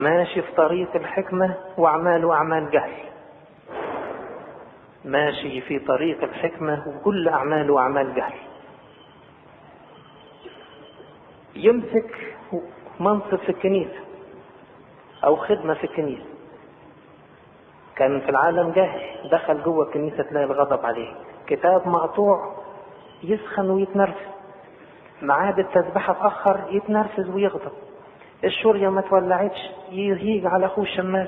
ماشي في طريق الحكمة وأعماله أعمال جهل ماشي في طريق الحكمة وكل أعماله أعمال جهل يمسك منصب في الكنيسة أو خدمة في الكنيسة كان في العالم جاهل دخل جوه الكنيسة تلاقي الغضب عليه كتاب مقطوع يسخن ويتنرفز ميعاد التسبحة اتأخر يتنرفز ويغضب الشورية ما تولعتش يهيج على أخوه الشمال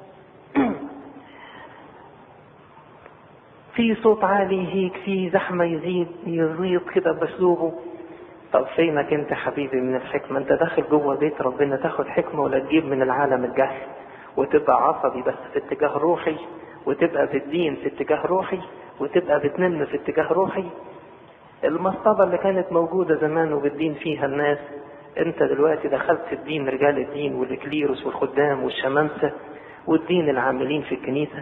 في صوت عالي يهيج في زحمة يزيد يزيد كده بأسلوبه طب فينك انت حبيبي من الحكمة انت داخل جوه بيت ربنا تاخد حكمة ولا تجيب من العالم الجهل وتبقى عصبي بس في اتجاه روحي وتبقى بالدين في اتجاه روحي وتبقى بتنم في اتجاه روحي المصطبة اللي كانت موجودة زمان وبالدين فيها الناس انت دلوقتي دخلت في الدين رجال الدين والكليروس والخدام والشمامسة والدين العاملين في الكنيسة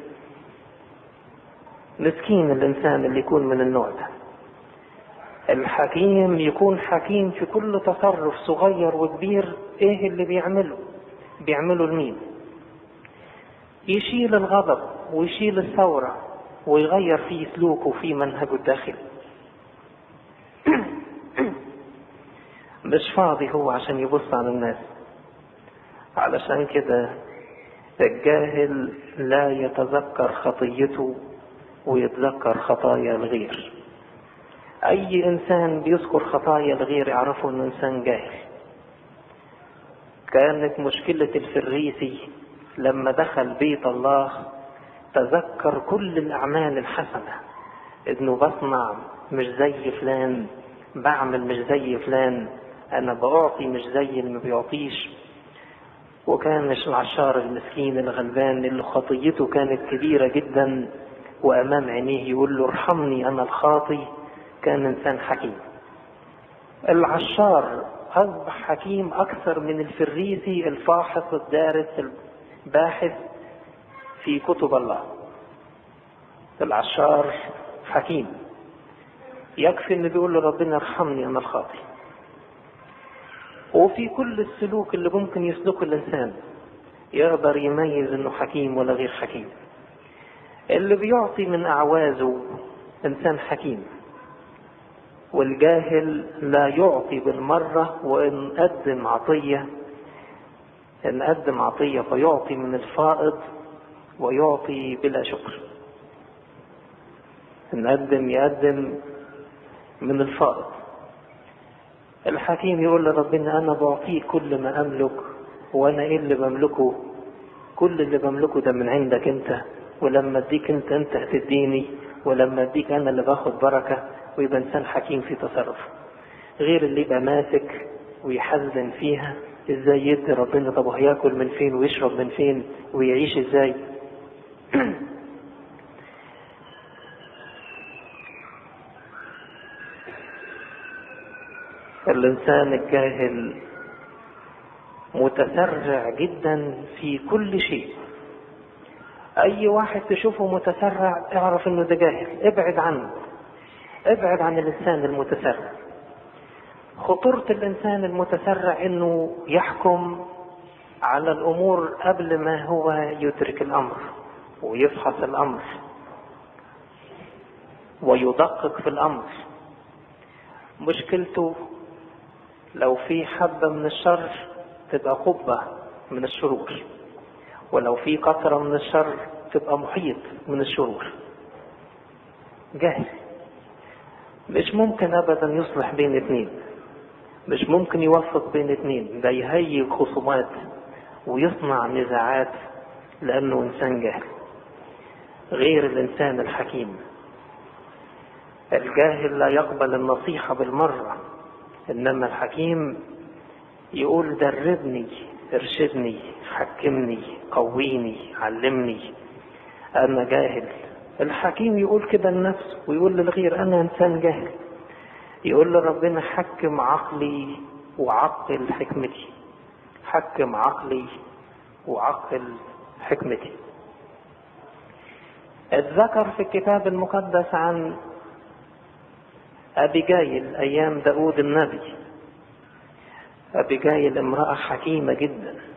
مسكين الانسان اللي يكون من النوع ده الحكيم يكون حكيم في كل تصرف صغير وكبير ايه اللي بيعمله بيعمله لمين يشيل الغضب ويشيل الثورة ويغير في سلوكه في منهجه الداخلي مش فاضي هو عشان يبص على الناس علشان كده الجاهل لا يتذكر خطيته ويتذكر خطايا الغير اي انسان بيذكر خطايا الغير يعرفه انه انسان جاهل كانت مشكلة الفريسي لما دخل بيت الله تذكر كل الاعمال الحسنة انه بصنع مش زي فلان بعمل مش زي فلان انا بعطي مش زي اللي ما بيعطيش وكان العشار المسكين الغلبان اللي خطيته كانت كبيرة جدا وامام عينيه يقول له ارحمني انا الخاطي كان انسان حكيم العشار اصبح حكيم اكثر من الفريسي الفاحص الدارس الباحث في كتب الله العشار حكيم يكفي انه بيقول لربنا ارحمني انا الخاطي وفي كل السلوك اللي ممكن يسلكه الانسان يقدر يميز انه حكيم ولا غير حكيم اللي بيعطي من اعوازه انسان حكيم والجاهل لا يعطي بالمرة وإن قدم عطية إن قدم عطية فيعطي من الفائض ويعطي بلا شكر إن قدم يقدم من الفائض الحكيم يقول لربنا أنا بعطيك كل ما أملك وأنا إيه اللي بملكه كل اللي بملكه ده من عندك أنت ولما أديك أنت أنت هتديني ولما أديك أنا اللي باخد بركة ويبقى إنسان حكيم في تصرفه غير اللي يبقى ماسك ويحزن فيها ازاي يدي ربنا طب هياكل من فين ويشرب من فين ويعيش ازاي الانسان الجاهل متسرع جدا في كل شيء اي واحد تشوفه متسرع اعرف انه ده جاهل ابعد عنه ابعد عن الانسان المتسرع خطورة الانسان المتسرع انه يحكم على الامور قبل ما هو يدرك الامر ويفحص الامر ويدقق في الامر مشكلته لو في حبة من الشر تبقى قبة من الشرور ولو في قطرة من الشر تبقى محيط من الشرور جاهل مش ممكن ابدا يصلح بين اتنين مش ممكن يوفق بين اتنين ده يهيج خصومات ويصنع نزاعات لانه انسان جاهل غير الانسان الحكيم الجاهل لا يقبل النصيحة بالمرة انما الحكيم يقول دربني ارشدني حكمني قويني علمني انا جاهل الحكيم يقول كده لنفسه ويقول للغير انا انسان جاهل يقول لربنا حكم عقلي وعقل حكمتي حكم عقلي وعقل حكمتي اتذكر في الكتاب المقدس عن أبيجايل أيام داود النبي أبيجايل امرأة حكيمة جدا